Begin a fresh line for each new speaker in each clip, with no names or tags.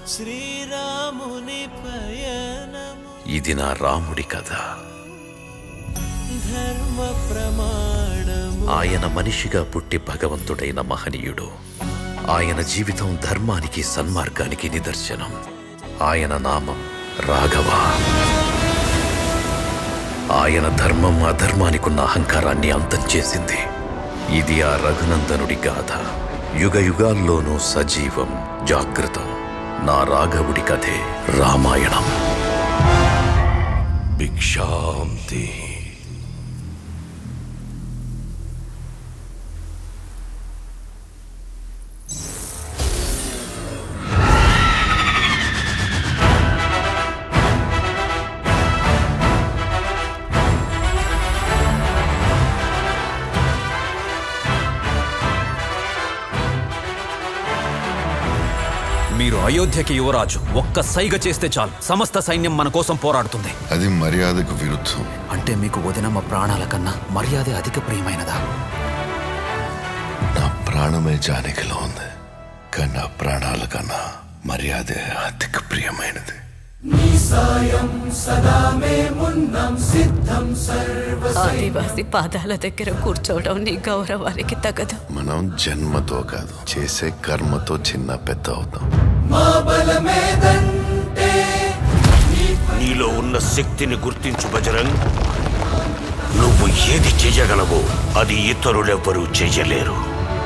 శ్రీరాముని పయనము
ఇది నా రాముడి కథ
ధర్మ ప్రమాణము
ఆయన మనిషిగా పుట్టి భగవంతుడైన మహనీయుడు ఆయన జీవితం ధర్మానికి సన్మార్గానికి నిదర్శనం ఆయన నామం రాఘవ ఆయన ధర్మం అధర్మానికున్న అహంకారాన్ని అంతం చేసింది ఇది ఆ రఘునందనుడి గాథ యుగ యుగాల్లోనూ సజీవం జాగృతం నా రాఘవుడి కథే రామాయణం భిక్షాంతి
మీరు అయోధ్యకి యువరాజు ఒక్క సైగ చేస్తే చాలు సమస్త సైన్యం మన కోసం పోరాడుతుంది
అది మర్యాదకు విరుద్ధం
అంటే మీకు వదినమ్మ ప్రాణాల కన్నా మర్యాద అధిక ప్రియమైనదా
నా ప్రాణమే జానకిలో ఉంది కానీ నా ప్రాణాల కన్నా మర్యాదే అధిక ప్రియమైనది
ఆదివాసి పాదాల దగ్గర కూర్చోవడం నీ గౌరవానికి తగదు
మనం జన్మతో కాదు చేసే కర్మతో చిన్న పెద్ద అవుతాం
నీలో ఉన్న శక్తిని గుర్తించు బజరంగ్ నువ్వు ఏది చేయగలవో అది ఇతరులెవ్వరూ చేయలేరు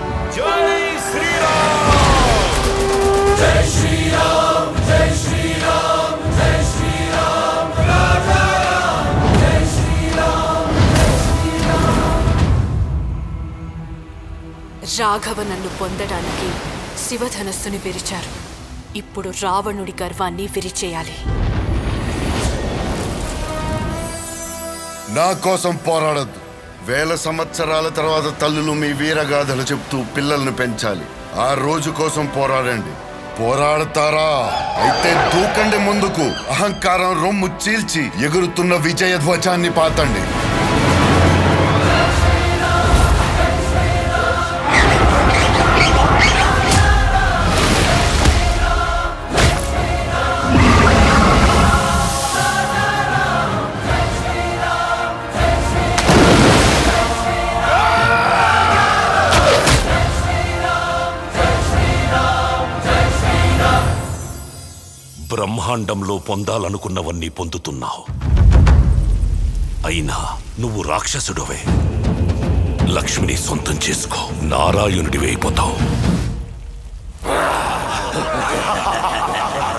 రాఘవ నన్ను పొందడానికి శివధనస్సుని విరిచారు ఇప్పుడు రావణుడి గర్వాన్ని విరిచేయాలి
నా కోసం పోరాడద్దు వేల సంవత్సరాల తర్వాత తల్లులు మీ వీరగాథలు చెప్తూ పిల్లల్ని పెంచాలి ఆ రోజు కోసం పోరాడండి పోరాడతారా అయితే దూకండి ముందుకు అహంకారం రొమ్ము చీల్చి ఎగురుతున్న విజయ ధ్వజాన్ని పాతండి
బ్రహ్మాండంలో పొందాలనుకున్నవన్నీ పొందుతున్నావు అయినా నువ్వు రాక్షసుడవే లక్ష్మిని సొంతం చేసుకో నారాయణుడివి అయిపోతావు